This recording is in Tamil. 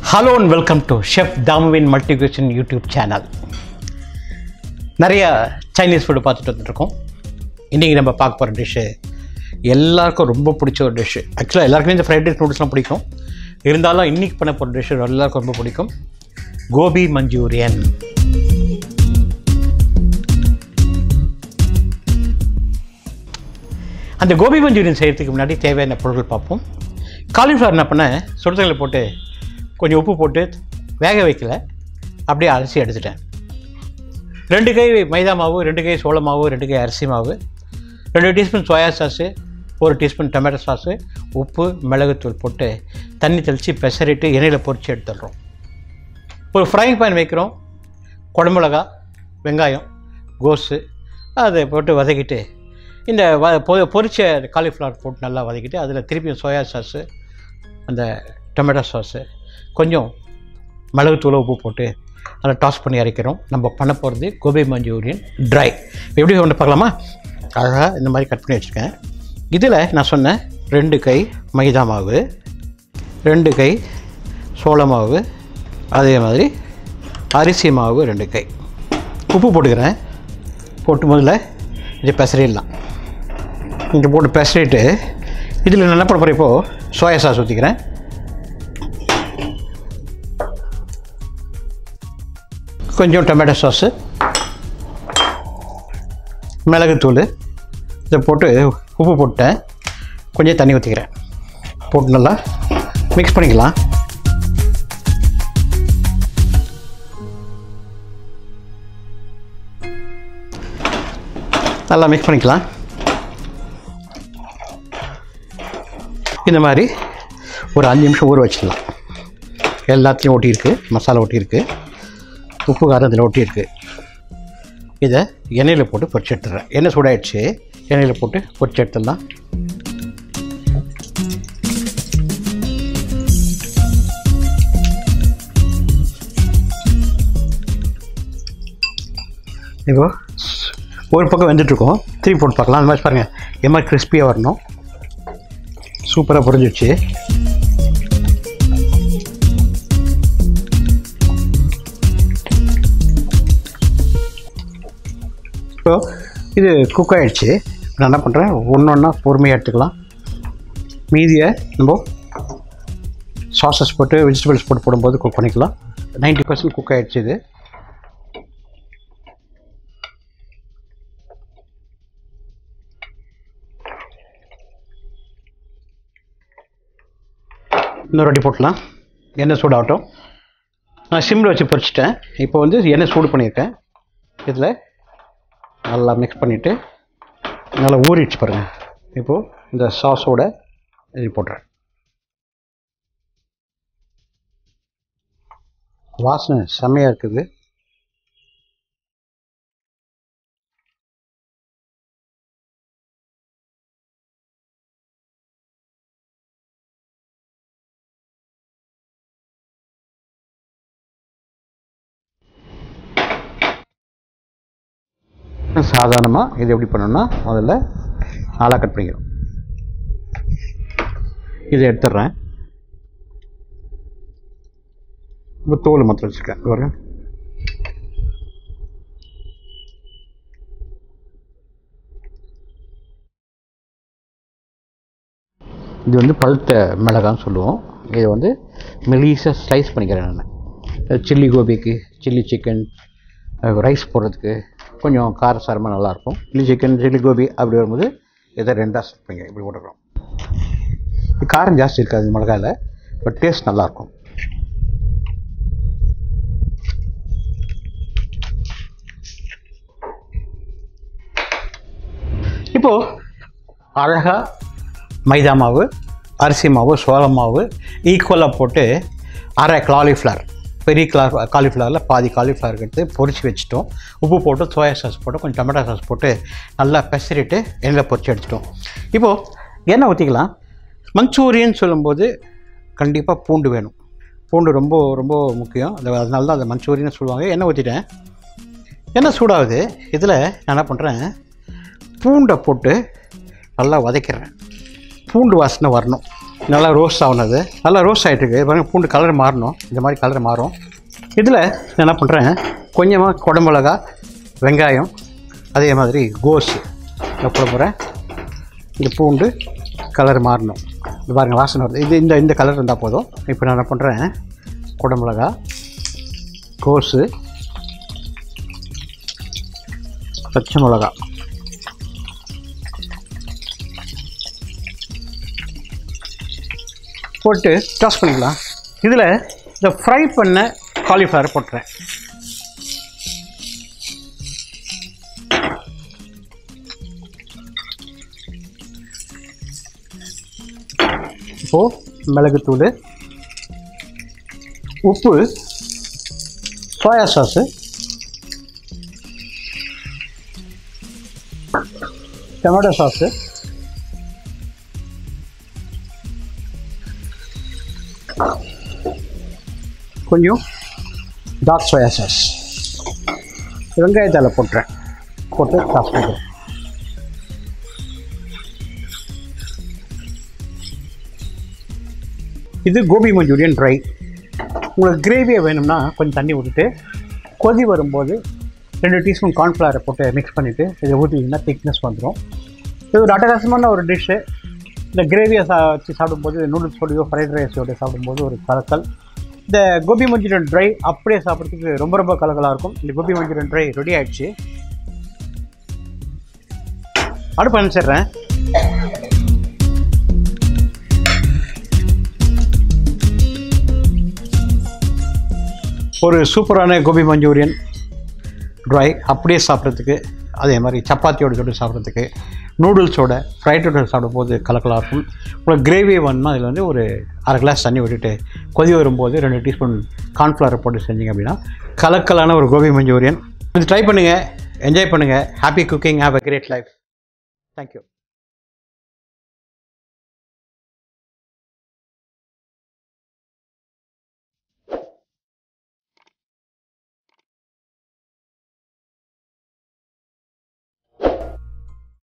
hello and welcome to chef தாமுவின் மல்டிகியூஷன் யூடியூப் சேனல் நிறைய சைனீஸ் ஃபுட்டு பார்த்துட்டு வந்துட்டுருக்கோம் இன்றைக்கி நம்ம பார்க்க போகிற டிஷ்ஷு எல்லாருக்கும் ரொம்ப பிடிச்ச ஒரு டிஷ்ஷு ஆக்சுவலாக எல்லாருக்குமே இந்த ஃப்ரைட் ரைஸ் நூடுல்ஸ்லாம் பிடிக்கும் இருந்தாலும் இன்றைக்கி பண்ண போகிற டிஷ்ஷு எல்லாருக்கும் ரொம்ப பிடிக்கும் கோபி மஞ்சூரியன் அந்த கோபி மஞ்சூரியன் செய்கிறதுக்கு முன்னாடி தேவையான பொருட்கள் பார்ப்போம் காலிஃப்ளவர் என்ன பண்ணேன் சுடுதண்ணில் போட்டு கொஞ்சம் உப்பு போட்டு வேக வைக்கல அப்படியே அரிசி எடுத்துட்டேன் ரெண்டு கை மைதா மாவு ரெண்டு கை சோள மாவு ரெண்டு கை அரிசி மாவு ரெண்டு டீஸ்பூன் சோயா சாஸு ஒரு டீஸ்பூன் டொமேட்டோ சாஸு உப்பு மிளகுத்தூள் போட்டு தண்ணி தெளித்து பெசரிட்டு எண்ணெயில் பொரித்து எடுத்துடுறோம் ஒரு ஃப்ரைங் பேன் வைக்கிறோம் குடமிளகா வெங்காயம் கோஸு அதை போட்டு வதக்கிட்டு இந்த வ பொ பொரிச்ச காலிஃப்ளவர் போட்டு நல்லா வதக்கிட்டு அதில் திருப்பியும் சோயா சாஸு அந்த டொமேட்டோ சாஸு கொஞ்சம் மிளகுத்தூள் உப்பு போட்டு அதை டாஸ் பண்ணி அரைக்கிறோம் நம்ம பண்ண போகிறது கோபி மஞ்சூரியன் ட்ரை எப்படி ஒன்று பார்க்கலாமா அழகாக இந்த மாதிரி கட் பண்ணி வச்சுருக்கேன் இதில் நான் சொன்னேன் ரெண்டு கை மைதா மாவு ரெண்டு கை சோள மாவு அதே மாதிரி அரிசி மாவு ரெண்டு கை உப்பு போட்டுக்கிறேன் போட்டு முதல்ல இது பெசரிடலாம் இங்கே போட்டு பெசரிட்டு இதில் நான் என்ன பண்ண போகிறேன் இப்போது சோயா சாஸ் ஊற்றிக்கிறேன் கொஞ்சம் டொமேட்டோ சாஸு மிளகுத்தூள் இதை போட்டு உப்பு போட்டேன் கொஞ்சம் தண்ணி ஊற்றிக்கிறேன் போட்டு நல்லா மிக்ஸ் பண்ணிக்கலாம் நல்லா மிக்ஸ் பண்ணிக்கலாம் இந்த மாதிரி ஒரு அஞ்சு நிமிஷம் ஊற வச்சிடலாம் எல்லாத்தையும் ஒட்டியிருக்கு மசாலா ஒட்டியிருக்கு உப்பு காரம் இதில் ஒட்டியிருக்கு இதை எண்ணெயில் போட்டு பொரிச்சு எடுத்துடுறேன் எண்ணெய் சூடாயிடுச்சு எண்ணெயில் போட்டு பொரிச்சு எடுத்துடலாம் இப்போ ஒரு பக்கம் வெந்துட்டுருக்கோம் திருப்பி போட்டு பார்க்கலாம் அந்த மாதிரி பாருங்கள் இது மாதிரி கிறிஸ்பியாக வரணும் சூப்பராக புரிஞ்சிடுச்சு ஸோ இது குக் ஆகிடுச்சு நான் என்ன பண்ணுறேன் ஒன்று ஒன்றா பொறுமையாக எடுத்துக்கலாம் மீதியை நம்ம சாசஸ் போட்டு வெஜிடபிள்ஸ் போட்டு போடும்போது குக் பண்ணிக்கலாம் நைன்ட்டி பர்சன்ட் குக் ஆகிடுச்சு இது இன்னொரு அடி போட்டலாம் எண்ணெய் சூடாகட்டும் நான் சிம்மில் வச்சு பொரிச்சிட்டேன் இப்போ வந்து எண்ணெய் சூடு பண்ணியிருக்கேன் இதில் நல்லா மிக்ஸ் பண்ணிவிட்டு நல்லா ஊறிடுச்சு பாருங்கள் இப்போது இந்த சாஸோட இது போட்டுறேன் வாசனை செம்மையாக இருக்குது சாதாரணமாக இது எப்படி பண்ணணும்னா முதல்ல நாளாக கட் பண்ணிக்கிறோம் இதை எடுத்துடுறேன் இப்போ தோல் மாத்திரம் வச்சுருக்கேன் ஒரு இது வந்து பழுத்த மிளகான்னு சொல்லுவோம் இதை வந்து மெலீஸாக ஸ்லைஸ் பண்ணிக்கிறேன் நான் சில்லி கோபிக்கு சில்லி சிக்கன் ரைஸ் போடுறதுக்கு கொஞ்சம் காரசாரமாக நல்லாயிருக்கும் சில்லி சிக்கன் சில்லி கோபி அப்படி வரும்போது இதை ரெண்டாக ஸ்லிப் பண்ணிங்க இப்படி போட்டுக்கிறோம் காரம் ஜாஸ்தி இருக்காது மிளகாயில் பட் டேஸ்ட் நல்லாயிருக்கும் இப்போது அழகாக மைதா மாவு அரிசி மாவு சோள மாவு ஈக்குவலாக போட்டு அரை காலிஃப்ளவர் பெரிய கிளா காலிஃப்ளவரில் பாதி காலிஃப்ளவர் எடுத்து பொரிச்சு வச்சுட்டோம் உப்பு போட்டு சோயா சாஸ் போட்டு கொஞ்சம் டொமேட்டோ சாஸ் போட்டு நல்லா பெசரிட்டு எண்ணெயில் பொரிச்சு எடுத்துட்டோம் இப்போது எண்ணெய் ஊற்றிக்கலாம் மஞ்சூரியன் சொல்லும்போது கண்டிப்பாக பூண்டு வேணும் பூண்டு ரொம்ப ரொம்ப முக்கியம் அது அதனால தான் அதை மஞ்சூரியன் சொல்லுவாங்க எண்ணெய் ஊற்றிட்டேன் எண்ணெய் சூடாகுது இதில் நான் என்ன பண்ணுறேன் பூண்டை போட்டு நல்லா வதக்கிறேன் பூண்டு வாசனை வரணும் நல்லா ரோஸ்ட் ஆகுனது நல்லா ரோஸ்ட் ஆகிட்டு இருக்கு பாருங்க பூண்டு கலர் மாறணும் இந்த மாதிரி கலர் மாறும் இதில் நான் என்ன பண்ணுறேன் கொஞ்சமாக குடமிளகா வெங்காயம் அதே மாதிரி கோஸ் நான் போட போகிறேன் இந்த பூண்டு கலர் மாறணும் இது பாருங்கள் வாசனை வருது இது இந்த இந்த கலர் இருந்தால் போதும் இப்போ நான் என்ன பண்ணுறேன் குடமிளகா கோஸு பச்சை மிளகா போட்டு டாஸ் பண்ணிக்கலாம் இதில் இந்த ஃப்ரை பண்ண காலிஃப்ளவர் போட்டுறேன் இப்போது மிளகுத்தூள் உப்பு சோயா சாஸு டொமேட்டோ சாஸு கொஞ்சம் டார்க் சோயா சாஸ் வெங்காயத்தால் போட்டுறேன் போட்டு சாஸ் பண்ணிக்கிறேன் இது கோபி மஞ்சூரியன் ட்ரை உங்களுக்கு கிரேவியை வேணும்னா கொஞ்சம் தண்ணி விட்டுட்டு கொதி வரும்போது ரெண்டு டீஸ்பூன் கார்ன்ஃப்ளவரை போட்டு மிக்ஸ் பண்ணிவிட்டு இதை ஊற்றிங்கன்னா திக்னஸ் வந்துடும் இது ஒரு அட்டகாசமான ஒரு டிஷ்ஷு இந்த கிரேவியை சா வச்சு சாப்பிடும்போது நூடுல்ஸோடையோ ஃப்ரைட் ரைஸோட சாப்பிடும்போது ஒரு கலக்கல் இந்த கோபி மஞ்சூரியன் ட்ரை அப்படியே சாப்பிட்றதுக்கு ரொம்ப ரொம்ப கலக்கலாக இருக்கும் இந்த கோபி மஞ்சூரியன் ட்ரை ரெடி ஆயிடுச்சு அடுப்பு அனுப்பிச்சிடுறேன் ஒரு சூப்பரான கோபி மஞ்சூரியன் ட்ரை அப்படியே சாப்பிட்றதுக்கு அதே மாதிரி சப்பாத்தியோட தொட்டு சாப்பிட்றதுக்கு நூடுல்ஸோட ஃப்ரைட் நூடுல்ஸ் சாப்பிடும்போது கலக்கலாக இருக்கும் உங்களுக்கு கிரேவி வேணுமா அதில் வந்து ஒரு அரை கிளாஸ் தண்ணி விட்டுட்டு கொதி வரும்போது ரெண்டு டீஸ்பூன் கார்ன்ஃப்ளவர் போட்டு செஞ்சீங்க அப்படின்னா கலக்கலான ஒரு கோபி மஞ்சூரியன் இது ட்ரை பண்ணுங்கள் என்ஜாய் பண்ணுங்கள் happy cooking have a great life thank you